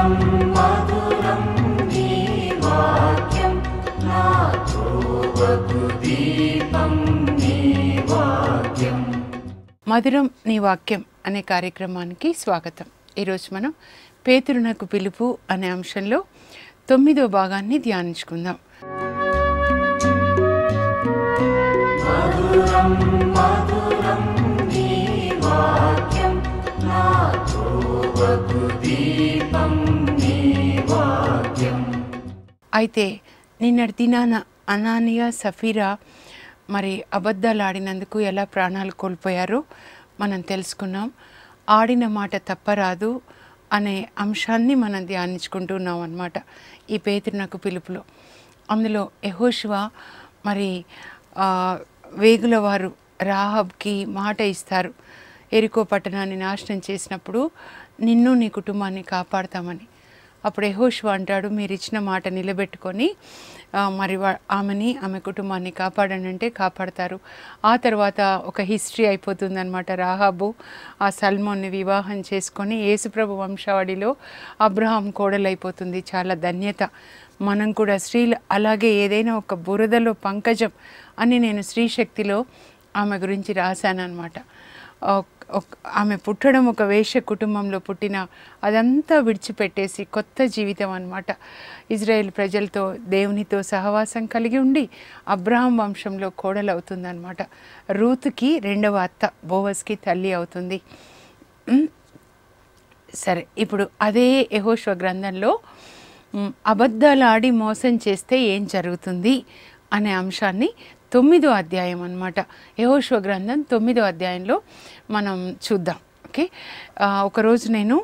మధురం మధురం నీ వాక్యం నా త్రోవకు దీపం నీ వాక్యం మధురం నీ వాక్యం అనే కార్యక్రమానికి స్వాగతం ఈరోజు మనం పేతురునకు పిలుపు అనే అంశంలో తొమ్మిదో భాగాన్ని ధ్యానించుకుందాం మధురం మధురం నీ వాక్యం నా త్రోవకు దీపం నీ వాక్యం అయితే నిన్నటి దినాన అనానియా సఫీరా మరి అబద్ధాలు ఆడినందుకు ఎలా ప్రాణాలు కోల్పోయారో మనం తెలుసుకున్నాం ఆడిన మాట తప్పరాదు అనే అంశాన్ని మనం ధ్యానించుకుంటున్నాం అన్నమాట ఈ పేతురునకు పిలుపులో అందులో యెహోషువ మరి ఆ, వేగుల వారు రాహబ్కి మాట ఇస్తారు ఎరికో పట్టణాన్ని నాశనం చేసినప్పుడు నిన్ను నీ కుటుంబాన్ని కాపాడతామని అప్పుడు యెహోషువ అంటాడు మీరు ఇచ్చిన మాట నిలబెట్టుకొని ఆ, మరి వా- ఆమెని ఆమె కుటుంబాన్ని కాపాడనంటే కాపాడతారు ఆ తర్వాత ఒక హిస్టరీ అయిపోతుంది అనమాట రాహాబు ఆ సల్మోన్ని వివాహం చేసుకొని యేసుప్రభు వంశావళిలో అబ్రహాం కోడలైపోతుంది చాలా ధన్యత మనం కూడా స్త్రీలు అలాగే ఏదైనా ఒక బురదలో పంకజం అని నేను స్త్రీ శక్తిలో ఆమె గురించి రాశానన్నమాట ఒక్- ఒక్- ఆమె పుట్టడం ఒక వేశ్య కుటుంబంలో పుట్టిన అదంతా విడిచిపెట్టేసి కొత్త జీవితం అన్నమాట ఇజ్రాయెల్ ప్రజలతో దేవునితో సహవాసం కలిగి ఉండి అబ్రహాం వంశంలో కోడలవుతుందన్నమాట రూతుకి రెండవ అత్త బోవస్కి తల్లి అవుతుంది ఉమ్, సరే ఇప్పుడు అదే యెహోషువ గ్రంథంలో మ్, అబద్ధాలు ఆడి మోసం చేస్తే ఏం జరుగుతుంది అనే అంశాన్ని తొమ్మిదో అధ్యాయం అన్నమాట యెహోషువ గ్రంథం తొమ్మిదో అధ్యాయంలో మనం చూద్దాం ఓకే ఆ, ఒకరోజు నేను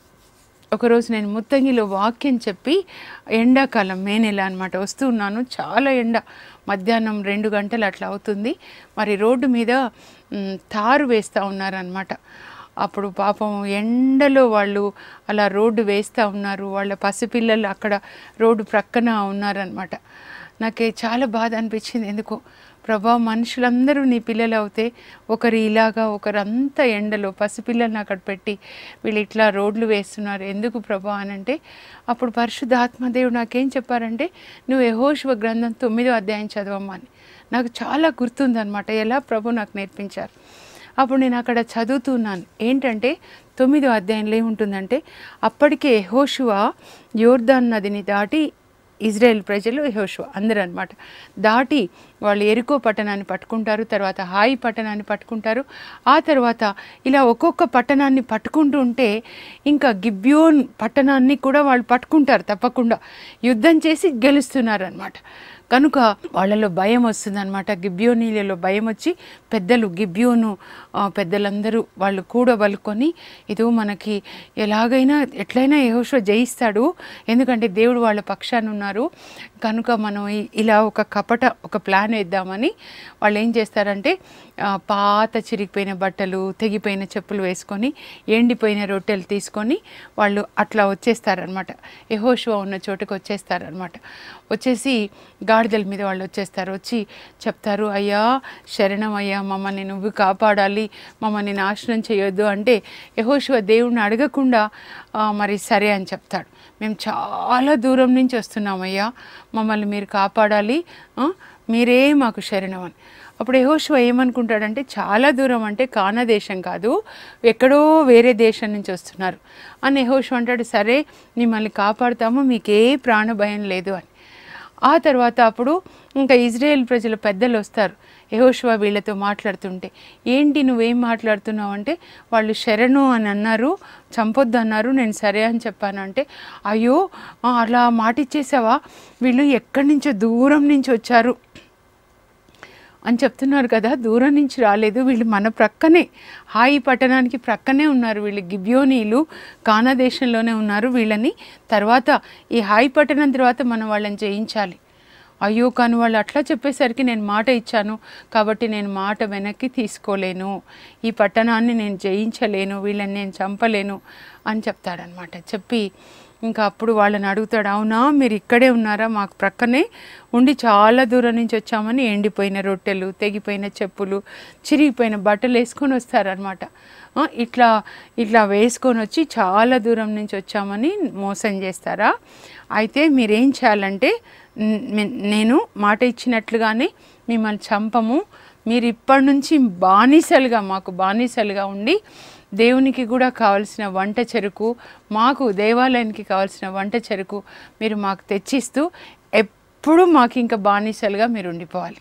ఒకరోజు నేను ముత్తంగిలో వాక్యం చెప్పి ఎండాకాలం మే నెల అనమాట వస్తూ ఉన్నాను చాలా ఎండ మధ్యాహ్నం రెండు గంటలు అట్లా అవుతుంది మరి రోడ్డు మీద మ్, తారు వేస్తూ ఉన్నారనమాట అప్పుడు పాపం ఎండలో వాళ్ళు అలా రోడ్డు వేస్తూ ఉన్నారు వాళ్ళ పసిపిల్లలు అక్కడ రోడ్డు ప్రక్కన ఉన్నారనమాట నాకే చాలా బాధ అనిపించింది ఎందుకో ప్రభా మనుషులందరూ నీ పిల్లలు అవుతే ఒకరు ఇలాగా ఒకరు అంత ఎండలో పసిపిల్లల్ని అక్కడ పెట్టి వీళ్ళు ఇట్లా రోడ్లు వేస్తున్నారు ఎందుకు ప్రభా అని అంటే అప్పుడు పరిశుద్ధ ఆత్మదేవుడు నాకేం చెప్పారంటే నువ్వు యెహోషువ గ్రంథం తొమ్మిదో అధ్యాయం చదవమ్మా అని నాకు చాలా గుర్తుందనమాట ఎలా ప్రభు నాకు నేర్పించారు అప్పుడు నేను అక్కడ చదువుతున్నాను ఏంటంటే తొమ్మిదో అధ్యాయంలో ఏముంటుందంటే అప్పటికే యెహోషువ యోర్దాన్ నదిని దాటి ఇజ్రాయెల్ ప్రజలు యెహోషువ అందరూ అనమాట దాటి వాళ్ళు ఎరుకో పట్టణాన్ని పట్టుకుంటారు తర్వాత హాయి పట్టణాన్ని పట్టుకుంటారు ఆ తర్వాత ఇలా ఒక్కొక్క పట్టణాన్ని పట్టుకుంటూ ఉంటే ఇంకా గిబ్యోన్ పట్టణాన్ని కూడా వాళ్ళు పట్టుకుంటారు తప్పకుండా యుద్ధం చేసి గెలుస్తున్నారు అనమాట కనుక వాళ్ళలో భయం వస్తుందన్నమాట గిబ్యోనీలలో భయం వచ్చి పెద్దలు గిబ్యోను ఆ, పెద్దలందరూ వాళ్ళు కూడబలుకొని ఇదో మనకి ఎలాగైనా ఎట్లయినా యెహోషువ జయిస్తాడు ఎందుకంటే దేవుడు వాళ్ళ పక్షాన ఉన్నారు కనుక మనం ఈ- ఇలా ఒక కపట ఒక ప్లాన్ వేద్దామని వాళ్ళు ఏం చేస్తారంటే ఆ, పాత చిరిగిపోయిన బట్టలు తెగిపోయిన చెప్పులు వేసుకొని ఎండిపోయిన రొట్టెలు తీసుకొని వాళ్ళు అట్లా వచ్చేస్తారనమాట యెహోషువ ఉన్న చోటుకు వచ్చేస్తారనమాట వచ్చేసి గాడిదల మీద వాళ్ళు వచ్చేస్తారు వచ్చి చెప్తారు అయ్యా శరణం అయ్యా మమ్మల్ని నువ్వు కాపాడాలి మమ్మల్ని నాశనం చేయొద్దు అంటే యహోశివ దేవుణ్ణి అడగకుండా ఆ, మరి సరే అని చెప్తాడు మేము చాలా దూరం నుంచి వస్తున్నామయ్యా మమ్మల్ని మీరు కాపాడాలి ఆ, మీరే మాకు శరణం అని అప్పుడు యహోశివ ఏమనుకుంటాడంటే చాలా దూరం అంటే కానా దేశం కాదు ఎక్కడో వేరే దేశం నుంచి వస్తున్నారు అని యహోశివ అంటాడు సరే మిమ్మల్ని కాపాడుతాము మీకే ప్రాణ భయం లేదు అని ఆ తర్వాత అప్పుడు ఇంకా ఇజ్రాయెల్ ప్రజల పెద్దలు వస్తారు యెహోషువ వీళ్ళతో మాట్లాడుతుంటే ఏంటి నువ్వేం మాట్లాడుతున్నావు అంటే వాళ్ళు శరణు అని అన్నారు చంపొద్దు అన్నారు నేను సరే అని చెప్పాను అంటే అయ్యో ఆ, అలా మాట ఇచ్చేసావా వీళ్ళు ఎక్కడి నుంచో దూరం నుంచి వచ్చారు అని చెప్తున్నారు కదా దూరం నుంచి రాలేదు వీళ్ళు మన ప్రక్కనే హాయి పట్టణానికి ప్రక్కనే ఉన్నారు వీళ్ళు గిబ్యోనీలు కానా దేశంలోనే ఉన్నారు వీళ్ళని తర్వాత ఈ హాయి పట్టణం తర్వాత మనం వాళ్ళని జయించాలి అయ్యో కానీ వాళ్ళు అట్లా చెప్పేసరికి నేను మాట ఇచ్చాను కాబట్టి నేను మాట వెనక్కి తీసుకోలేను ఈ పట్టణాన్ని నేను జయించలేను వీళ్ళని నేను చంపలేను అని చెప్తాడనమాట చెప్పి ఇంకా అప్పుడు వాళ్ళని అడుగుతాడు అవునా మీరు ఇక్కడే ఉన్నారా మాకు ప్రక్కనే ఉండి చాలా దూరం నుంచి వచ్చామని ఎండిపోయిన రొట్టెలు తెగిపోయిన చెప్పులు చిరిగిపోయిన బట్టలు వేసుకొని వస్తారనమాట ఆ, ఇట్లా ఇట్లా వేసుకొని వచ్చి చాలా దూరం నుంచి వచ్చామని మోసం చేస్తారా అయితే మీరేం చేయాలంటే న్- నే- నేను మాట ఇచ్చినట్లుగానే మిమ్మల్ని చంపము మీరు ఇప్పటి నుంచి బానిసలుగా మాకు బానిసలుగా ఉండి దేవునికి కూడా కావలసిన వంట చెరుకు మాకు దేవాలయానికి కావలసిన వంట చెరుకు మీరు మాకు తెచ్చిస్తూ ఎప్పుడు మాకు ఇంకా బానిసలుగా మీరు ఉండిపోవాలి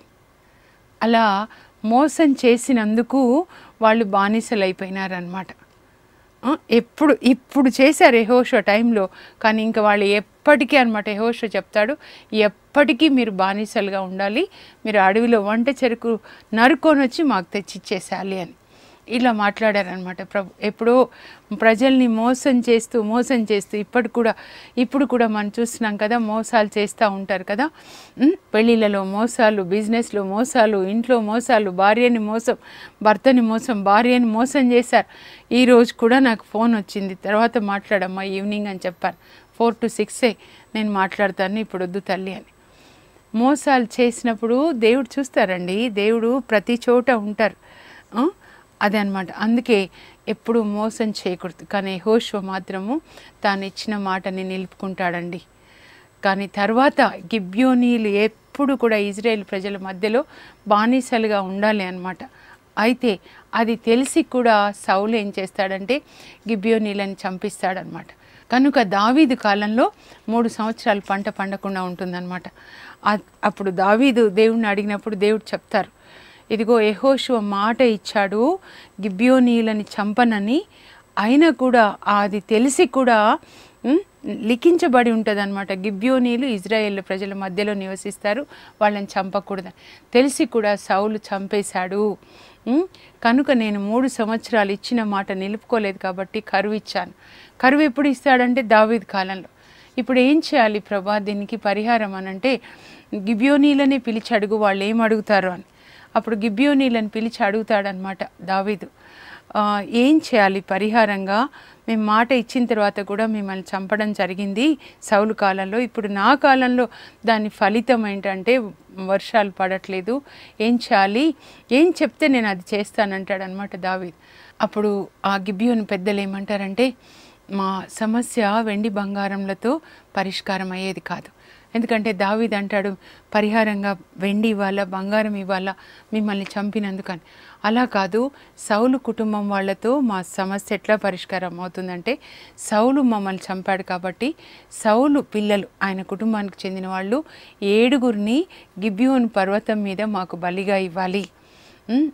అలా మోసం చేసినందుకు వాళ్ళు బానిసలు అయిపోయినారనమాట ఆ, ఎప్పుడు ఇప్పుడు చేశారు యహోషో టైంలో కానీ ఇంకా వాళ్ళు ఎప్పటికీ అనమాట యహోషో చెప్తాడు ఎప్పటికీ మీరు బానిసలుగా ఉండాలి మీరు అడవిలో వంట చెరుకు నరుకొని వచ్చి మాకు తెచ్చిచ్చేసేయాలి అని ఇలా మాట్లాడారనమాట ప్రభు ఎప్పుడో ప్రజల్ని మోసం చేస్తూ మోసం చేస్తూ ఇప్పటి కూడా ఇప్పుడు కూడా మనం చూస్తున్నాం కదా మోసాలు చేస్తూ ఉంటారు కదా ఉమ్, పెళ్ళిళ్ళలో మోసాలు బిజినెస్లో మోసాలు ఇంట్లో మోసాలు భార్యని మోసం భర్తని మోసం భార్యని మోసం చేశారు ఈ రోజు కూడా నాకు ఫోన్ వచ్చింది తర్వాత మాట్లాడమ్మా ఈవినింగ్ అని చెప్పాను ఫోర్ టు సిక్సే నేను మాట్లాడతాను ఇప్పుడు వద్దు తల్లి అని మోసాలు చేసినప్పుడు దేవుడు చూస్తారండి దేవుడు ప్రతి చోట ఉంటారు ఆ? అదే అనమాట అందుకే ఎప్పుడు మోసం చేయకూడదు కానీ హోషో మాత్రము తాను ఇచ్చిన మాటని నిలుపుకుంటాడండి కానీ తర్వాత గిబ్యోనీలు ఎప్పుడు కూడా ఇజ్రాయెల్ ప్రజల మధ్యలో బానిసలుగా ఉండాలి అన్నమాట అయితే అది తెలిసి కూడా సౌలు ఏం చేస్తాడంటే గిబ్యోనీలని చంపిస్తాడనమాట కనుక దావీదు కాలంలో మూడు సంవత్సరాలు పంట పండకుండా ఉంటుందన్నమాట ఆ- అప్పుడు దావీదు దేవుణ్ణి అడిగినప్పుడు దేవుడు చెప్తారు ఇదిగో యెహోషువ మాట ఇచ్చాడు గిబ్యోనీలని చంపనని అయినా కూడా అది తెలిసి కూడా ఉమ్, లిఖించబడి ఉంటుంది అనమాట గిబ్యోనీలు ఇజ్రాయేల్ ప్రజల మధ్యలో నివసిస్తారు వాళ్ళని చంపకూడదు తెలిసి కూడా సౌలు చంపేశాడు ఉమ్, కనుక నేను మూడు సంవత్సరాలు ఇచ్చిన మాట నిలుపుకోలేదు కాబట్టి కరువు ఇచ్చాను కరువు ఎప్పుడు ఇస్తాడంటే దావీద్ కాలంలో ఇప్పుడు ఏం చేయాలి ప్రభా దీనికి పరిహారం అని అంటే గిబ్యోనీలని పిలిచి అడుగు వాళ్ళు ఏం అడుగుతారు అని అప్పుడు గిబ్యోనీలను పిలిచి అడుగుతాడనమాట దావీదు ఆ, ఏం చేయాలి పరిహారంగా మేము మాట ఇచ్చిన తర్వాత కూడా మిమ్మల్ని చంపడం జరిగింది సౌలు కాలంలో ఇప్పుడు నా కాలంలో దాని ఫలితం ఏంటంటే వర్షాలు పడట్లేదు ఏం చేయాలి ఏం చెప్తే నేను అది చేస్తానంటాడనమాట దావీద్ అప్పుడు ఆ గిబ్యోని పెద్దలు ఏమంటారంటే మా సమస్య వెండి బంగారంలతో పరిష్కారం అయ్యేది కాదు ఎందుకంటే దావీద్ అంటాడు పరిహారంగా వెండి ఇవ్వాలా బంగారం ఇవ్వాలా మిమ్మల్ని చంపినందుకని అలా కాదు సౌలు కుటుంబం వాళ్ళతో మా సమస్య ఎట్లా పరిష్కారం అవుతుందంటే సౌలు మమ్మల్ని చంపాడు కాబట్టి సౌలు పిల్లలు ఆయన కుటుంబానికి చెందిన వాళ్ళు ఏడుగురిని గిబ్యోన్ పర్వతం మీద మాకు బలిగా ఇవ్వాలి ఉమ్,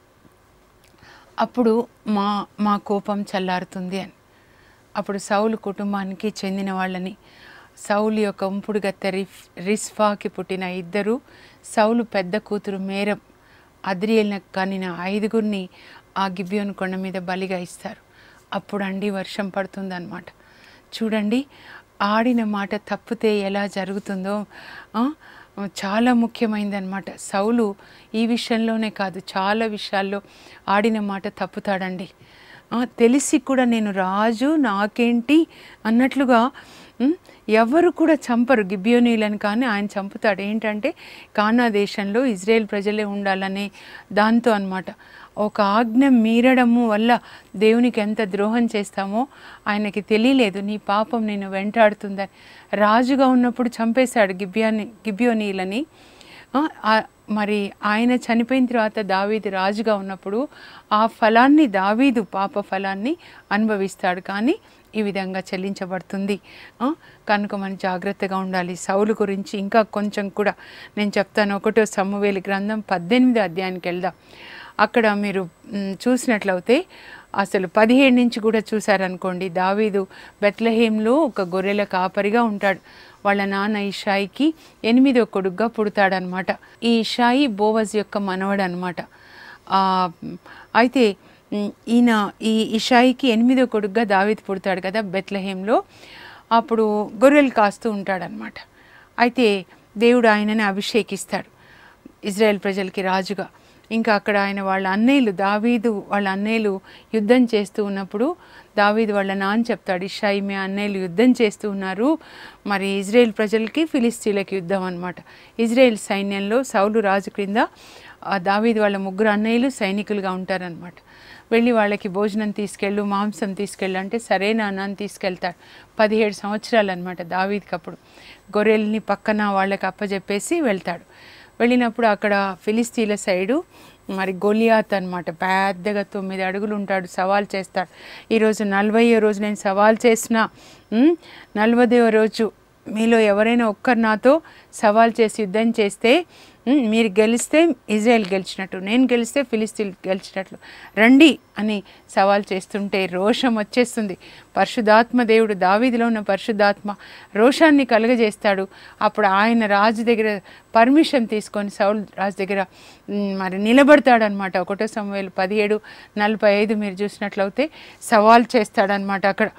అప్పుడు మా మా కోపం చల్లారుతుంది అని అప్పుడు సౌలు కుటుంబానికి చెందిన వాళ్ళని సౌలు యొక్క ఉంపుడు గత్తె రిఫ్ రిస్ఫాకి పుట్టిన ఇద్దరు సౌలు పెద్ద కూతురు మేరం అద్రియల్ని కనిన ఐదుగురిని ఆ గిబ్యోను కొండ మీద బలిగా ఇస్తారు అప్పుడు అండి వర్షం పడుతుందన్నమాట చూడండి ఆడిన మాట తప్పితే ఎలా జరుగుతుందో ఆ, చాలా ముఖ్యమైనదన్నమాట సౌలు ఈ విషయంలోనే కాదు చాలా విషయాల్లో ఆడిన మాట తప్పుతాడండి ఆ, తెలిసి కూడా నేను రాజు నాకేంటి అన్నట్లుగా ఉమ్, ఎవరు కూడా చంపరు గిబ్యోనీలను కానీ ఆయన చంపుతాడు ఏంటంటే కానా దేశంలో ఇజ్రాయెల్ ప్రజలే ఉండాలనే దాంతో అన్నమాట ఒక ఆజ్ఞ మీరడము వల్ల దేవునికి ఎంత ద్రోహం చేస్తామో ఆయనకి తెలియలేదు నీ పాపం నేను వెంటాడుతుందని రాజుగా ఉన్నప్పుడు చంపేశాడు గిబ్యాని గిబ్యోనీలని ఆ, ఆ, మరి ఆయన చనిపోయిన తర్వాత దావీదు రాజుగా ఉన్నప్పుడు ఆ ఫలాన్ని దావీదు పాప ఫలాన్ని అనుభవిస్తాడు కానీ ఈ విధంగా చెల్లించబడుతుంది ఆ, కనుక మనం జాగ్రత్తగా ఉండాలి సౌలు గురించి ఇంకా కొంచెం కూడా నేను చెప్తాను ఒకటో సమ్మువేలి గ్రంథం పద్దెనిమిది అధ్యాయానికి వెళ్దాం అక్కడ మీరు మ్, చూసినట్లయితే అసలు పదిహేడు నుంచి కూడా చూసారనుకోండి దావీదు బెత్లహేంలో ఒక గొర్రెల కాపరిగా ఉంటాడు వాళ్ళ నాన్న ఇషాయికి ఎనిమిదో కొడుగ్గా పుడతాడనమాట ఈ ఇషాయి బోవజ్ యొక్క మనవడు అనమాట అయితే మ్, ఈయన ఈ ఇషాయికి ఎనిమిదో కొడుగ్గా దావీదు పుడతాడు కదా బెత్లహేంలో అప్పుడు గొర్రెలు కాస్తూ ఉంటాడనమాట అయితే దేవుడు ఆయనని అభిషేకిస్తాడు ఇజ్రాయెల్ ప్రజలకి రాజుగా ఇంకా అక్కడ ఆయన వాళ్ళ అన్నయ్యలు దావీదు వాళ్ళ అన్నయ్యలు యుద్ధం చేస్తూ ఉన్నప్పుడు దావీదు వాళ్ళ నాన్న చెప్తాడు ఇషాయి మీ అన్నయ్యలు యుద్ధం చేస్తూ ఉన్నారు మరి ఇజ్రాయెల్ ప్రజలకి ఫిలిస్తీన్లకి యుద్ధం అనమాట ఇజ్రాయెల్ సైన్యంలో సౌలు రాజు క్రింద ఆ దావీదు వాళ్ళ ముగ్గురు అన్నయ్యలు సైనికులుగా ఉంటారనమాట వెళ్ళి వాళ్ళకి భోజనం తీసుకెళ్ళు మాంసం తీసుకెళ్ళు అంటే సరే నాన్న అని తీసుకెళ్తాడు పదిహేడు సంవత్సరాలు అనమాట దావీదికి అప్పుడు గొర్రెల్ని పక్కన వాళ్ళకి అప్పచెప్పేసి వెళ్తాడు వెళ్ళినప్పుడు అక్కడ ఫిలిస్తీన్ల సైడు మరి గొలియాత్ అనమాట పెద్దగా తొమ్మిది అడుగులు ఉంటాడు సవాల్ చేస్తాడు ఈరోజు నలభైయో రోజు నేను సవాల్ చేసిన ఉమ్, నలభైవ రోజు మీలో ఎవరైనా ఒక్కరు నాతో సవాల్ చేసి యుద్ధం చేస్తే ఉమ్, మీరు గెలిస్తే ఇజ్రాయెల్ గెలిచినట్టు నేను గెలిస్తే ఫిలిస్తీన్ గెలిచినట్లు రండి అని సవాల్ చేస్తుంటే రోషం వచ్చేస్తుంది పరిశుద్ధాత్మ దేవుడు దావీదిలో ఉన్న పరిశుద్ధాత్మ రోషాన్ని కలుగజేస్తాడు అప్పుడు ఆయన రాజు దగ్గర పర్మిషన్ తీసుకొని సౌల్ రాజు దగ్గర ఉమ్, మరి నిలబడతాడనమాట ఒకటో సమయాలు పదిహేడు నలభై ఐదు మీరు చూసినట్లయితే సవాల్ చేస్తాడనమాట అక్కడ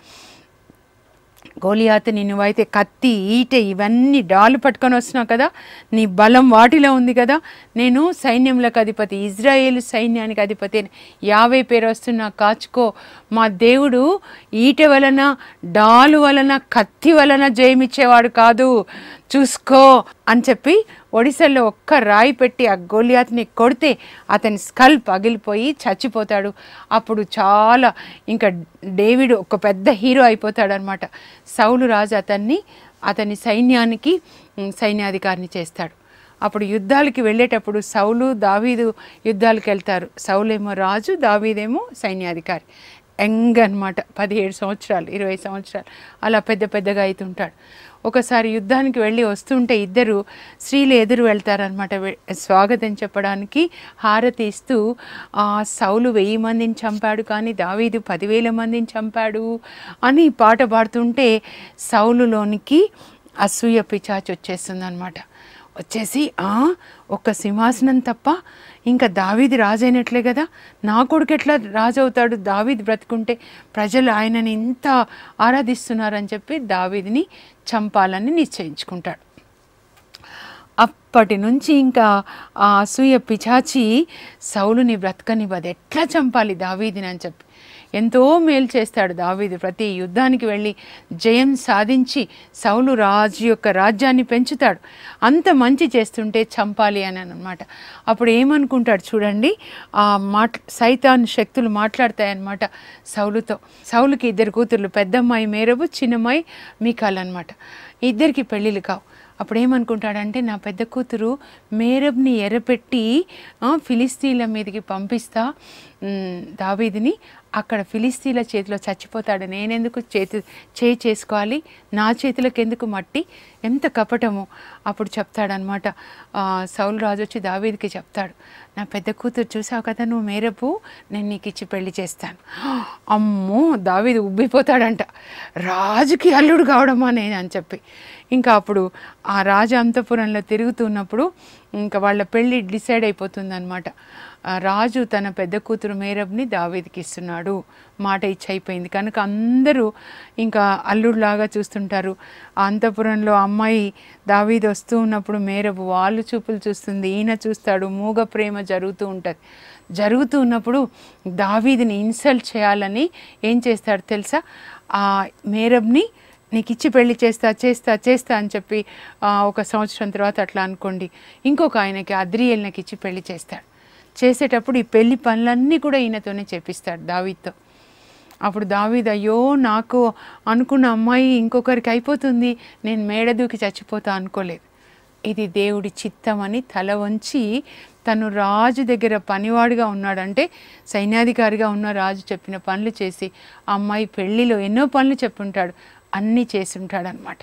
గోలియాతని నువ్వైతే కత్తి ఈట ఇవన్నీ డాలు పట్టుకొని వస్తున్నావు కదా నీ బలం వాటిలో ఉంది కదా నేను సైన్యములకు అధిపతి ఇజ్రాయేల్ సైన్యానికి అధిపతి యాభై పేరు వస్తున్నా కాచుకో మా దేవుడు ఈట వలన డాలు వలన కత్తి వలన జయమిచ్చేవాడు కాదు చూసుకో అని చెప్పి ఒడిశాలో ఒక్క రాయి పెట్టి ఆ గోలియాత్ని కొడితే అతని స్కల్ పగిలిపోయి చచ్చిపోతాడు అప్పుడు చాలా ఇంకా డేవిడ్ ఒక పెద్ద హీరో అయిపోతాడు అనమాట సౌలు రాజు అతన్ని అతని సైన్యానికి ఉమ్, సైన్యాధికారిని చేస్తాడు అప్పుడు యుద్ధాలకి వెళ్ళేటప్పుడు సౌలు దావీదు యుద్ధాలకు వెళ్తారు సౌలేమో రాజు దావీదేమో సైన్యాధికారి యంగ్ అనమాట పదిహేడు సంవత్సరాలు ఇరవై సంవత్సరాలు అలా పెద్ద పెద్దగా అవుతుంటాడు ఒకసారి యుద్ధానికి వెళ్ళి వస్తుంటే ఇద్దరు స్త్రీలు ఎదురు వెళ్తారనమాట స్వాగతం చెప్పడానికి హారతి ఇస్తూ ఆ సౌలు వెయ్యి మందిని చంపాడు కానీ దావీదు పదివేల మందిని చంపాడు అని పాట పాడుతుంటే సౌలులోనికి అసూయ పిచాచి వచ్చేస్తుంది అనమాట వచ్చేసి "ఆ, ఒక్క సింహాసనం తప్ప ఇంకా దావీది రాజైనట్లే కదా నా కొడుకు ఎట్లా రాజు అవుతాడు దావీది బ్రతుకుంటే ప్రజలు ఆయనని ఇంత ఆరాధిస్తున్నారని చెప్పి దావీదిని చంపాలని నిశ్చయించుకుంటాడు అప్పటి నుంచి ఇంకా ఆ అసూయ పిచాచి సౌలుని బ్రతకనివ్వదు ఎట్లా చంపాలి దావీదిని అని చెప్పి ఎంతో మేలు చేస్తాడు దావీదు ప్రతి యుద్ధానికి వెళ్ళి జయం సాధించి సౌలు రాజు యొక్క రాజ్యాన్ని పెంచుతాడు అంత మంచి చేస్తుంటే చంపాలి అని అనమాట అప్పుడు ఏమనుకుంటాడు చూడండి ఆ మాట్ సైతాన్ శక్తులు మాట్లాడతాయన్నమాట సౌలుతో సౌలుకి ఇద్దరు కూతుర్లు పెద్దమ్మాయి మేరబు చిన్నమ్మాయి మీకాల్ అనమాట ఇద్దరికి పెళ్ళిళ్ళు కావు అప్పుడు ఏమనుకుంటాడంటే నా పెద్ద కూతురు మేరబ్ని ఎర్రపెట్టి ఆ, ఫిలిస్తీన్ల మీదకి పంపిస్తా ఉమ్, దావీదిని అక్కడ ఫిలిస్తీన్ల చేతిలో చచ్చిపోతాడు నేనెందుకు చేతి చేయి చేసుకోవాలి నా చేతులకు ఎందుకు మట్టి ఎంత కపటము అప్పుడు చెప్తాడనమాట ఆ, సౌలు రాజు వచ్చి దావీదికి చెప్తాడు నా పెద్ద కూతురు చూసావు కదా నువ్వు మేరపు నేను నీకు ఇచ్చి పెళ్లి చేస్తాను అమ్మో దావీది ఉబ్బిపోతాడంట రాజుకి అల్లుడు కావడమా నేను అని చెప్పి ఇంకా అప్పుడు ఆ రాజ అంతపురంలో తిరుగుతున్నప్పుడు ఇంకా వాళ్ళ పెళ్ళి డిసైడ్ అయిపోతుంది అనమాట రాజు తన పెద్ద కూతురు మేరబ్ని దావీదికి ఇస్తున్నాడు మాట ఇచ్చి అయిపోయింది కనుక అందరూ ఇంకా అల్లుడిలాగా చూస్తుంటారు ఆ అంతపురంలో అమ్మాయి దావీది వస్తూ ఉన్నప్పుడు మేరబు వాళ్ళు చూపులు చూస్తుంది ఈయన చూస్తాడు మూగ ప్రేమ జరుగుతూ ఉంటుంది జరుగుతూ ఉన్నప్పుడు దావీదిని ఇన్సల్ట్ చేయాలని ఏం చేస్తాడు తెలుసా ఆ మేరబ్ని నీకు ఇచ్చి పెళ్లి చేస్తా చేస్తా చేస్తా అని చెప్పి ఆ, ఒక సంవత్సరం తర్వాత అట్లా అనుకోండి ఇంకొక ఆయనకి అద్రియల్నకి ఇచ్చి పెళ్లి చేస్తాడు చేసేటప్పుడు ఈ పెళ్లి పనులన్నీ కూడా ఈయనతోనే చేపిస్తాడు దావీద్తో అప్పుడు దావీద్ అయ్యో నాకు అనుకున్న అమ్మాయి ఇంకొకరికి అయిపోతుంది నేను మేడ దూకి చచ్చిపోతా అనుకోలేదు ఇది దేవుడి చిత్తం అని తల వంచి తను రాజు దగ్గర పనివాడిగా ఉన్నాడంటే సైన్యాధికారిగా ఉన్న రాజు చెప్పిన పనులు చేసి ఆ అమ్మాయి పెళ్లిలో ఎన్నో పనులు చెప్పుంటాడు అన్నీ చేసి ఉంటాడనమాట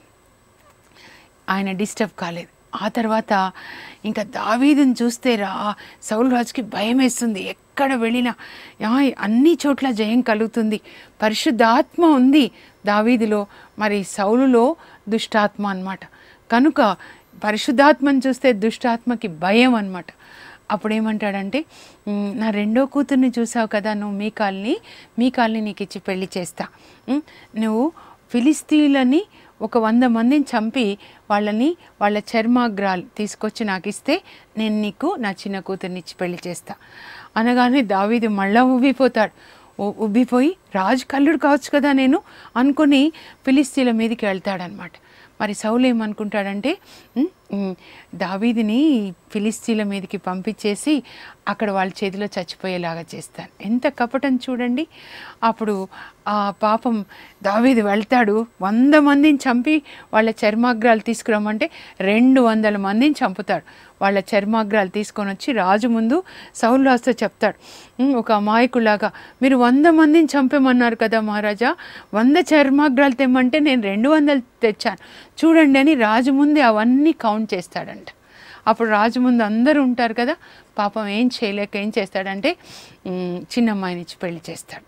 ఆయన డిస్టర్బ్ కాలేదు ఆ తర్వాత ఇంకా దావీదుని చూస్తే రా సౌలు రాజుకి భయం వేస్తుంది ఎక్కడ వెళ్ళినా ఆ, అన్ని చోట్ల జయం కలుగుతుంది పరిశుద్ధాత్మ ఉంది దావీదులో మరి సౌలులో దుష్టాత్మ అన్నమాట కనుక పరిశుద్ధాత్మను చూస్తే దుష్టాత్మకి భయం అన్నమాట అప్పుడు ఏమంటాడంటే "ఉమ్, నా రెండో కూతుర్ని చూసావు కదా నువ్వు మీ కాల్ని మీ కాల్ని నీకు ఇచ్చి పెళ్లి చేస్తా ఉమ్, నువ్వు ఫిలిస్తీన్లని ఒక వంద మందిని చంపి వాళ్ళని వాళ్ళ చర్మాగ్రాలు తీసుకొచ్చి నాకు ఇస్తే నేను నీకు నా చిన్న కూతుర్ని ఇచ్చి పెళ్లి చేస్తా అనగానే దావీదు మళ్ళా ఉబ్బిపోతాడు ఉ- ఉబ్బిపోయి రాజు కల్లుడు కావచ్చు కదా నేను అనుకుని ఫిలిస్తీన్ల మీదకి వెళ్తాడనమాట మరి సౌలు ఏమనుకుంటాడంటే "ఉమ్, ఉమ్, దావీదిని ఫిలిస్తీన్ల మీదకి పంపించేసి అక్కడ వాళ్ళ చేతిలో చచ్చిపోయేలాగా చేస్తాను ఎంత కపటం చూడండి అప్పుడు ఆ పాపం దావీదు వెళ్తాడు వంద మందిని చంపి వాళ్ళ చర్మాగ్రాలు తీసుకురమ్మంటే రెండు వందల మందిని చంపుతాడు వాళ్ళ చర్మాగ్రాలు తీసుకొని వచ్చి రాజు ముందు సౌలు రాజుతో చెప్తాడు "ఉమ్, ఒక అమాయకులాగా మీరు వంద మందిని చంపేమన్నారు కదా మహారాజా వంద చర్మాగ్రాలు తెమ్మంటే నేను రెండు వందలు తెచ్చాను చూడండి అని రాజు ముందే అవన్నీ కౌంట్ చేస్తాడంట అప్పుడు రాజు ముందు అందరూ ఉంటారు కదా పాపం ఏం చేయలేక ఏం చేస్తాడంటే ఉమ్, చిన్నమ్మాయిని ఇచ్చి పెళ్లి చేస్తాడు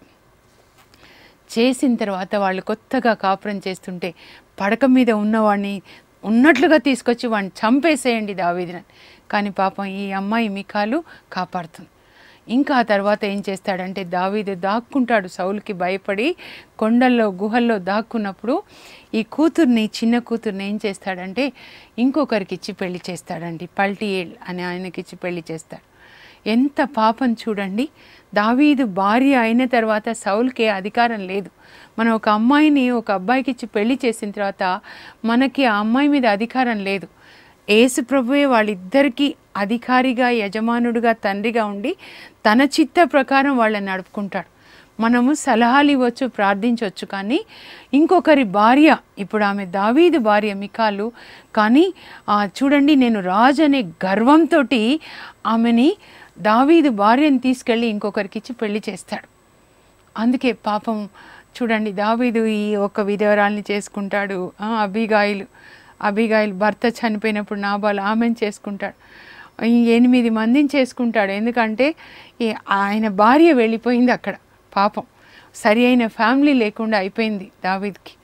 చేసిన తర్వాత వాళ్ళు కొత్తగా కాపురం చేస్తుంటే పడక మీద ఉన్నవాడిని ఉన్నట్లుగా తీసుకొచ్చి వాడిని చంపేసేయండి దావీదిని కానీ పాపం ఈ అమ్మాయి మికాలు కాపాడుతుంది ఇంకా ఆ తర్వాత ఏం చేస్తాడంటే దావీదు దాక్కుంటాడు సౌలుకి భయపడి కొండల్లో గుహల్లో దాక్కున్నప్పుడు ఈ కూతుర్ని చిన్న కూతుర్ని ఏం చేస్తాడంటే ఇంకొకరికి ఇచ్చి పెళ్లి చేస్తాడండి పల్టీయేల్ అని ఆయనకి ఇచ్చి పెళ్లి చేస్తాడు ఎంత పాపం చూడండి దావీదు భార్య అయిన తర్వాత సౌల్కే అధికారం లేదు మనం ఒక అమ్మాయిని ఒక అబ్బాయికి ఇచ్చి పెళ్లి చేసిన తర్వాత మనకి ఆ అమ్మాయి మీద అధికారం లేదు యేసు ప్రభువే వాళ్ళిద్దరికీ అధికారిగా యజమానుడిగా తండ్రిగా ఉండి తన చిత్త ప్రకారం వాళ్ళని నడుపుకుంటాడు మనము సలహాలు ఇవ్వచ్చు ప్రార్థించవచ్చు కానీ ఇంకొకరి భార్య ఇప్పుడు ఆమె దావీదు భార్య మికాలు కానీ ఆ, చూడండి నేను రాజు అనే గర్వంతో ఆమెని దావీదు భార్యని తీసుకెళ్ళి ఇంకొకరికి ఇచ్చి పెళ్లి చేస్తాడు అందుకే పాపం చూడండి దావీదు ఈ ఒక విధవరాల్ని చేసుకుంటాడు ఆ, అబిగాయిలు అబిగాయిలు భర్త చనిపోయినప్పుడు నాబాలు ఆమెను చేసుకుంటాడు ఈ ఎనిమిది మందిని చేసుకుంటాడు ఎందుకంటే ఈ ఆయన భార్య వెళ్ళిపోయింది అక్కడ పాపం సరి అయిన ఫ్యామిలీ లేకుండా అయిపోయింది దావీద్కి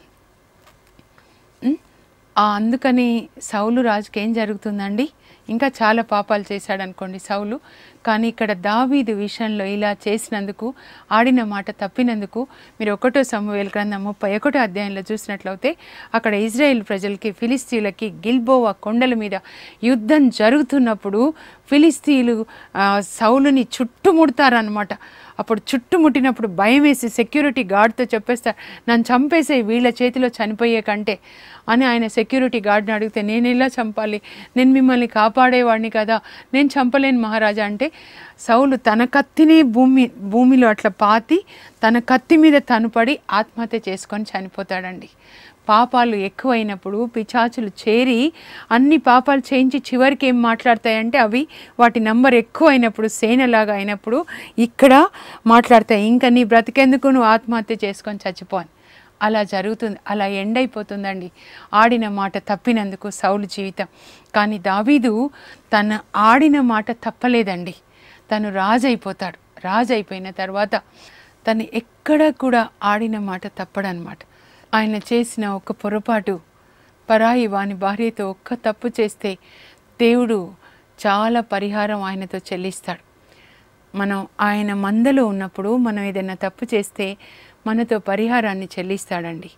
ఉమ్, ఆ అందుకని సౌలు రాజుకి ఏం జరుగుతుందండి ఇంకా చాలా పాపాలు చేశాడు అనుకోండి సౌలు కానీ ఇక్కడ దావీదు విషయంలో ఇలా చేసినందుకు ఆడిన మాట తప్పినందుకు మీరు ఒకటో సమవేల గ్రంథం ముప్పై ఒకటో అధ్యాయంలో చూసినట్లయితే అక్కడ ఇజ్రాయెల్ ప్రజలకి ఫిలిస్తీన్లకి గిల్బోవా కొండల మీద యుద్ధం జరుగుతున్నప్పుడు ఫిలిస్తీన్లు ఆ, సౌలుని చుట్టుముడతారనమాట అప్పుడు చుట్టుముట్టినప్పుడు భయం వేసి సెక్యూరిటీ గార్డ్తో చెప్పేస్తారు నన్ను చంపేసే వీళ్ళ చేతిలో చనిపోయే కంటే అని ఆయన సెక్యూరిటీ గార్డ్ని అడిగితే నేను ఎలా చంపాలి నేను మిమ్మల్ని కాపాడేవాడిని కదా నేను చంపలేను మహారాజా అంటే సౌలు తన కత్తిని భూమి భూమిలో అట్లా పాతి తన కత్తి మీద తను పడి ఆత్మహత్య చేసుకొని చనిపోతాడండి పాపాలు ఎక్కువైనప్పుడు పిచాచులు చేరి అన్ని పాపాలు చేయించి చివరికి ఏం మాట్లాడతాయంటే అవి వాటి నంబర్ ఎక్కువ అయినప్పుడు సేనలాగా అయినప్పుడు ఇక్కడ మాట్లాడతాయి ఇంకా నీ బ్రతికెందుకు నువ్వు ఆత్మహత్య చేసుకొని చచ్చిపోని అలా జరుగుతుంది అలా ఎండ్ అయిపోతుందండి ఆడిన మాట తప్పినందుకు సౌలు జీవితం కానీ దావీదు తన ఆడిన మాట తప్పలేదండి తను రాజు అయిపోతాడు రాజు అయిపోయిన తర్వాత తను ఎక్కడ కూడా ఆడిన మాట తప్పడనమాట ఆయన చేసిన ఒక పొరపాటు పరాయి వాని భార్యతో ఒక్క తప్పు చేస్తే దేవుడు చాలా పరిహారం ఆయనతో చెల్లిస్తాడు మనం ఆయన మందలో ఉన్నప్పుడు మనం ఏదైనా తప్పు చేస్తే మనతో పరిహారాన్ని చెల్లిస్తాడండి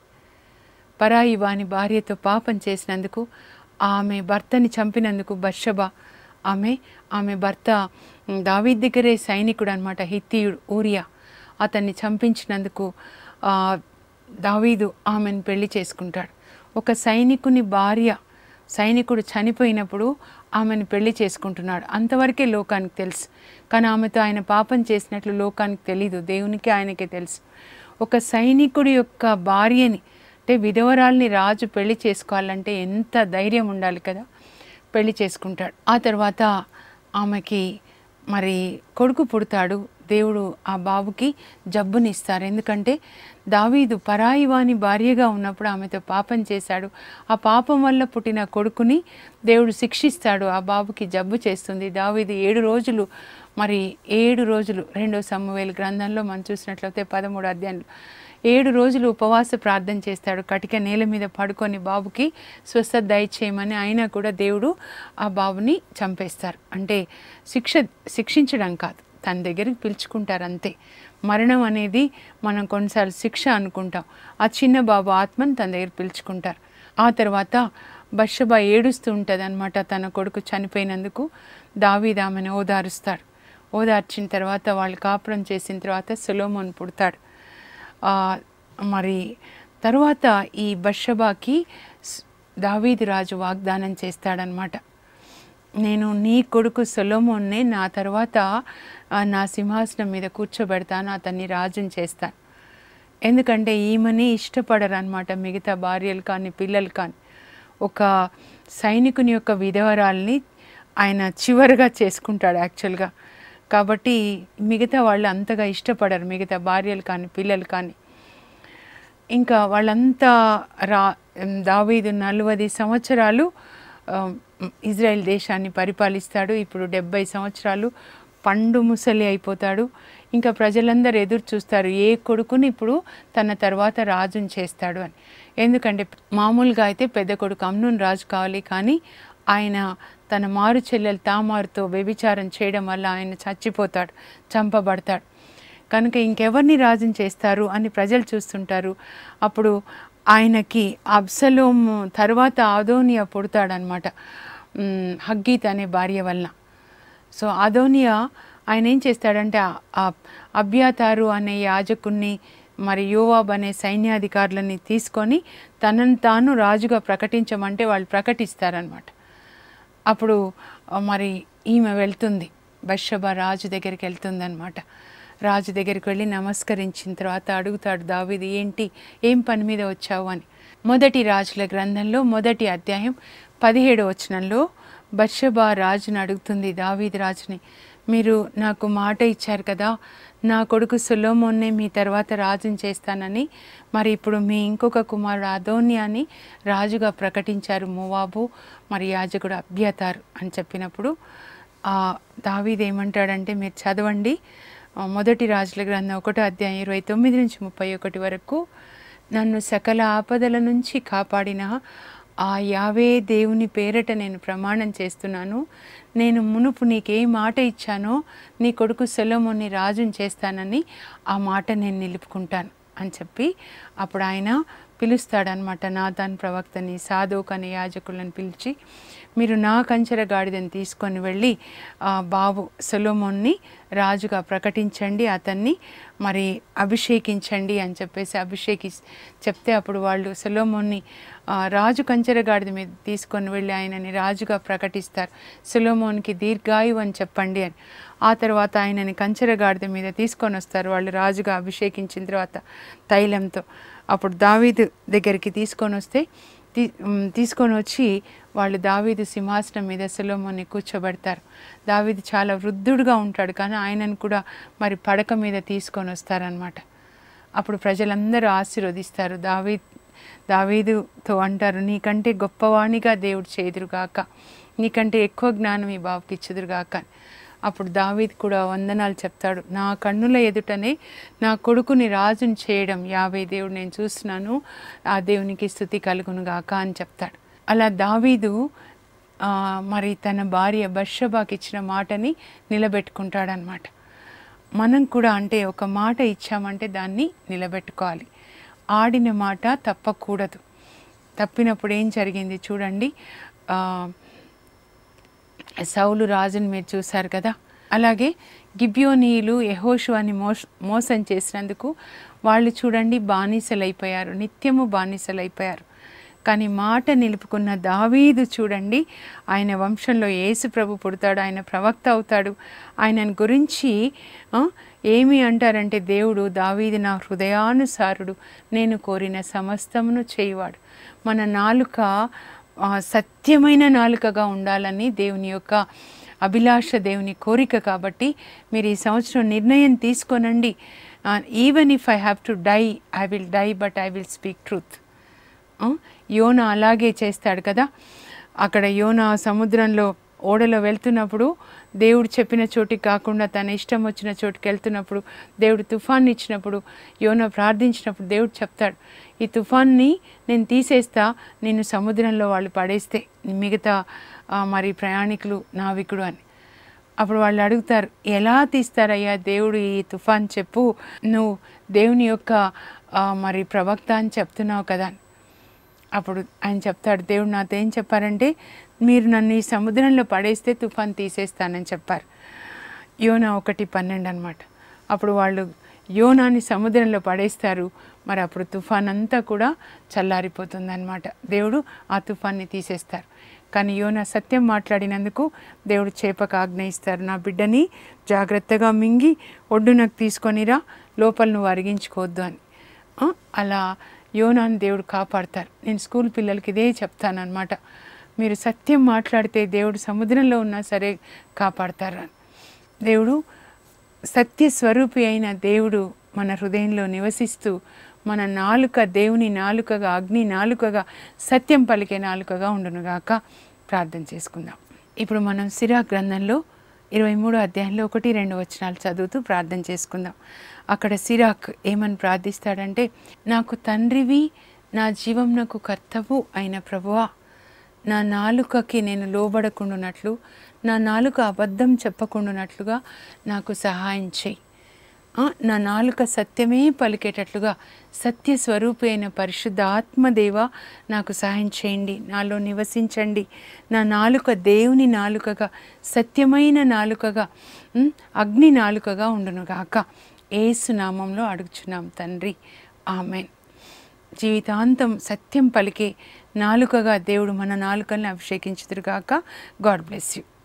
పరాయి వాని భార్యతో పాపం చేసినందుకు ఆమె భర్తని చంపినందుకు బర్షబ ఆమె ఆమె భర్త ఉమ్, దావీద్ దగ్గరే సైనికుడు అనమాట హిత్తీయుడు ఊరియా అతన్ని చంపించినందుకు ఆ, దావీదు ఆమెను పెళ్లి చేసుకుంటాడు ఒక సైనికుని భార్య సైనికుడు చనిపోయినప్పుడు ఆమెను పెళ్లి చేసుకుంటున్నాడు అంతవరకే లోకానికి తెలుసు కానీ ఆమెతో ఆయన పాపం చేసినట్లు లోకానికి తెలీదు దేవునికి ఆయనకే తెలుసు ఒక సైనికుడి యొక్క భార్యని అంటే విధవరాల్ని రాజు పెళ్లి చేసుకోవాలంటే ఎంత ధైర్యం ఉండాలి కదా పెళ్లి చేసుకుంటాడు ఆ తర్వాత ఆమెకి మరి కొడుకు పుడతాడు దేవుడు ఆ బాబుకి జబ్బునిస్తారు ఎందుకంటే దావీదు పరాయి వాని భార్యగా ఉన్నప్పుడు ఆమెతో పాపం చేశాడు ఆ పాపం వల్ల పుట్టిన కొడుకుని దేవుడు శిక్షిస్తాడు ఆ బాబుకి జబ్బు చేస్తుంది దావీదు ఏడు రోజులు మరి ఏడు రోజులు రెండో సమవేలు గ్రంథంలో మనం చూసినట్లయితే పదమూడు అధ్యాయంలో ఏడు రోజులు ఉపవాస ప్రార్థన చేస్తాడు కటిక నేల మీద పడుకొని బాబుకి స్వస్థత దయచేయమని అయినా కూడా దేవుడు ఆ బాబుని చంపేస్తారు అంటే శిక్ష శిక్షించడం కాదు తన దగ్గరికి పిలుచుకుంటారు అంతే మరణం అనేది మనం కొన్నిసార్లు శిక్ష అనుకుంటాం ఆ చిన్న బాబు ఆత్మను తన దగ్గర పిలుచుకుంటారు ఆ తర్వాత బషబా ఏడుస్తూ ఉంటుంది అనమాట తన కొడుకు చనిపోయినందుకు దావీద్ ఆమెను ఓదారుస్తాడు ఓదార్చిన తర్వాత వాళ్ళు కాపురం చేసిన తర్వాత సులోమోన్ పుడతాడు ఆ, మరి తర్వాత ఈ బషబాకి స్- దావీదు రాజు వాగ్దానం చేస్తాడనమాట నేను నీ కొడుకు సొలోమోన్నే నా తర్వాత ఆ, నా సింహాసనం మీద కూర్చోబెడతాను అతన్ని రాజుని చేస్తాను ఎందుకంటే ఈమెని ఇష్టపడరు అనమాట మిగతా భార్యలు కానీ పిల్లలు కానీ ఒక సైనికుని యొక్క విధవరాల్ని ఆయన చివరిగా చేసుకుంటాడు యాక్చువల్గా కాబట్టి మిగతా వాళ్ళు అంతగా ఇష్టపడరు మిగతా భార్యలు కానీ పిల్లలు కానీ ఇంకా వాళ్ళంతా రా దావీదు నలవది సంవత్సరాలు ఆ, ఇజ్రాయెల్ దేశాన్ని పరిపాలిస్తాడు ఇప్పుడు డెబ్బై సంవత్సరాలు పండు ముసలి అయిపోతాడు ఇంకా ప్రజలందరూ ఎదురు చూస్తారు ఏ కొడుకుని ఇప్పుడు తన తర్వాత రాజుని చేస్తాడు అని ఎందుకంటే మామూలుగా అయితే పెద్ద కొడుకు అమ్నూన్ రాజు కావాలి కానీ ఆయన తన మారు చెల్లెలు తామారుతో వ్యభిచారం చేయడం వల్ల ఆయన చచ్చిపోతాడు చంపబడతాడు కనుక ఇంకెవరిని రాజుని చేస్తారు అని ప్రజలు చూస్తుంటారు అప్పుడు ఆయనకి అబ్సలోం తర్వాత ఆదోనియా పుడతాడనమాట మ్, హగ్గీత్ అనే భార్య వలన సో అదోనియా ఆయన ఏం చేస్తాడంటే ఆ- ఆ అభ్యాతారు అనే యాజకుణ్ణి మరి యోవాబ్ అనే సైన్యాధికారులని తీసుకొని తనను తాను రాజుగా ప్రకటించమంటే వాళ్ళు ప్రకటిస్తారనమాట అప్పుడు ఆ, మరి ఈమె వెళ్తుంది బషబ రాజు దగ్గరికి వెళ్తుంది అనమాట రాజు దగ్గరికి వెళ్ళి నమస్కరించిన తర్వాత అడుగుతాడు దావీదు ఏంటి ఏం పని మీద వచ్చావు అని మొదటి రాజుల గ్రంథంలో మొదటి అధ్యాయం పదిహేడు వచనంలో బషబా రాజుని అడుగుతుంది దావీదు రాజుని మీరు నాకు మాట ఇచ్చారు కదా నా కొడుకు సులోమోన్నే మీ తర్వాత రాజుని చేస్తానని మరి ఇప్పుడు మీ ఇంకొక కుమారుడు అదోన్యాని రాజుగా ప్రకటించారు మోవాబు మరి యాజకుడు అభ్యతారు అని చెప్పినప్పుడు ఆ దావీదు ఏమంటాడంటే మీరు చదవండి ఆ, మొదటి రాజుల గ్రంథం ఒకటో అధ్యాయం ఇరవై తొమ్మిది నుంచి ముప్పై ఒకటి వరకు నన్ను సకల ఆపదల నుంచి కాపాడిన ఆ యావే దేవుని పేరట నేను ప్రమాణం చేస్తున్నాను నేను మునుపు నీకే మాట ఇచ్చానో నీ కొడుకు సెలవుని రాజుని చేస్తానని ఆ మాట నేను నిలుపుకుంటాను అని చెప్పి అప్పుడు ఆయన పిలుస్తాడనమాట నాథాన్ ప్రవక్తని సాధోక్ అనే యాజకులను పిలిచి మీరు నా కంచెర గాడిదని తీసుకొని వెళ్ళి ఆ బాబు సొలోమోన్ని రాజుగా ప్రకటించండి అతన్ని మరి అభిషేకించండి అని చెప్పేసి అభిషేకి చెప్తే అప్పుడు వాళ్ళు సొలోమోన్ని ఆ, రాజు కంచెర గాడిద మీద తీసుకొని వెళ్ళి ఆయనని రాజుగా ప్రకటిస్తారు సొలోమోన్కి దీర్ఘాయువు అని చెప్పండి అని ఆ తర్వాత ఆయనని కంచెర గాడిద మీద తీసుకొని వస్తారు వాళ్ళు రాజుగా అభిషేకించిన తర్వాత తైలంతో అప్పుడు దావీదు దగ్గరికి తీసుకొని వస్తే తీ ఉమ్, తీసుకొని వచ్చి వాళ్ళు దావీదు సింహాసనం మీద సొలొమోన్ని కూర్చోబెడతారు దావీదు చాలా వృద్ధుడుగా ఉంటాడు కానీ ఆయనను కూడా మరి పడక మీద తీసుకొని వస్తారనమాట అప్పుడు ప్రజలందరూ ఆశీర్వదిస్తారు దావీ దావీదుతో అంటారు నీకంటే గొప్పవాణిగా దేవుడు చేదురుగాక నీకంటే ఎక్కువ జ్ఞానం ఈ బాబుకి ఇచ్చుదురుగాక అని. అప్పుడు దావీద్ కూడా వందనాలు చెప్తాడు నా కన్నుల ఎదుటనే నా కొడుకుని రాజుని చేయడం యాభై దేవుడు నేను చూస్తున్నాను ఆ దేవునికి స్థుతి కలుగును గాక అని చెప్తాడు అలా దావీదు ఆ, మరి తన భార్య బర్షబాకి ఇచ్చిన మాటని నిలబెట్టుకుంటాడనమాట మనం కూడా అంటే ఒక మాట ఇచ్చామంటే దాన్ని నిలబెట్టుకోవాలి ఆడిన మాట తప్పకూడదు తప్పినప్పుడు ఏం జరిగింది చూడండి ఆ, సౌలు రాజుని మీరు చూశారు కదా అలాగే గిబ్యోనీయులు యహోషు అని మోస మోసం చేసినందుకు వాళ్ళు చూడండి బానిసలైపోయారు నిత్యము బానిసలైపోయారు కానీ మాట నిలుపుకున్న దావీదు చూడండి ఆయన వంశంలో యేసు ప్రభు పుడతాడు ఆయన ప్రవక్త అవుతాడు ఆయనను గురించి ఆ, ఏమి అంటారంటే దేవుడు దావీదు నా హృదయానుసారుడు నేను కోరిన సమస్తమును చేయువాడు మన నాలుక ఆ, సత్యమైన నాలుకగా ఉండాలని దేవుని యొక్క అభిలాష దేవుని కోరిక కాబట్టి మీరు ఈ సంవత్సరం నిర్ణయం తీసుకోనండి even if I have to die I will die but I will speak truth ఆ, యోన అలాగే చేస్తాడు కదా అక్కడ యోన సముద్రంలో ఓడలో వెళ్తున్నప్పుడు దేవుడు చెప్పిన చోటికి కాకుండా తన ఇష్టం వచ్చిన చోటుకి వెళ్తున్నప్పుడు దేవుడు తుఫాన్ ఇచ్చినప్పుడు యోన ప్రార్థించినప్పుడు దేవుడు చెప్తాడు ఈ తుఫాన్ని నేను తీసేస్తా నేను సముద్రంలో వాళ్ళు పడేస్తే మిగతా ఆ, మరి ప్రయాణికులు నావికుడు అని అప్పుడు వాళ్ళు అడుగుతారు ఎలా తీస్తారయ్యా దేవుడు ఈ తుఫాన్ చెప్పు నువ్వు దేవుని యొక్క ఆ, మరి ప్రవక్త అని చెప్తున్నావు కదా అని. అప్పుడు ఆయన చెప్తాడు దేవుడు నాతో ఏం చెప్పారంటే మీరు నన్ను ఈ సముద్రంలో పడేస్తే తుఫాన్ తీసేస్తానని చెప్పారు యోనా ఒకటి పన్నెండు అనమాట అప్పుడు వాళ్ళు యోనాని సముద్రంలో పడేస్తారు మరి అప్పుడు తుఫాన్ అంతా కూడా చల్లారిపోతుంది అనమాట దేవుడు ఆ తుఫాన్ని తీసేస్తారు కానీ యోనా సత్యం మాట్లాడినందుకు దేవుడు చేపకు ఆజ్ఞయిస్తారు నా బిడ్డని జాగ్రత్తగా మింగి ఒడ్డునకు తీసుకొనిరా లోపల నువ్వు అరిగించుకోవద్దు అని ఆ, అలా యోనాని దేవుడు కాపాడతారు నేను స్కూల్ పిల్లలకి ఇదే చెప్తానన్నమాట మీరు సత్యం మాట్లాడితే దేవుడు సముద్రంలో ఉన్నా సరే కాపాడతారు అని దేవుడు సత్య స్వరూపి అయిన దేవుడు మన హృదయంలో నివసిస్తూ మన నాలుక దేవుని నాలుకగా అగ్ని నాలుకగా సత్యం పలికే నాలుకగా ఉండునుగాక ప్రార్థన చేసుకుందాం ఇప్పుడు మనం సిరా గ్రంథంలో ఇరవై మూడో అధ్యాయంలో ఒకటి రెండు వచనాలు చదువుతూ ప్రార్థన చేసుకుందాం అక్కడ సిరాక్ ఏమని ప్రార్థిస్తాడంటే నాకు తండ్రివి నా జీవంనకు కర్తవు అయిన ప్రభువా నా నాలుకకి నేను లోబడకుండానట్లు నా నాలుక అబద్ధం చెప్పకుండానట్లుగా నాకు సహాయం చేయి ఆ, నా నాలుక సత్యమే పలికేటట్లుగా సత్య స్వరూపి అయిన పరిశుద్ధ ఆత్మదేవ నాకు సహాయం చేయండి నాలో నివసించండి నా నాలుక దేవుని నాలుకగా సత్యమైన నాలుకగా ఉమ్, అగ్ని నాలుకగా ఉండునుగాక ఏసు నామంలో అడుగుచున్నాం తండ్రి ఆమెన్ జీవితాంతం సత్యం పలికే నాలుకగా దేవుడు మన నాలుకల్ని అభిషేకించుదురుగాక గాడ్ బ్లెస్ యూ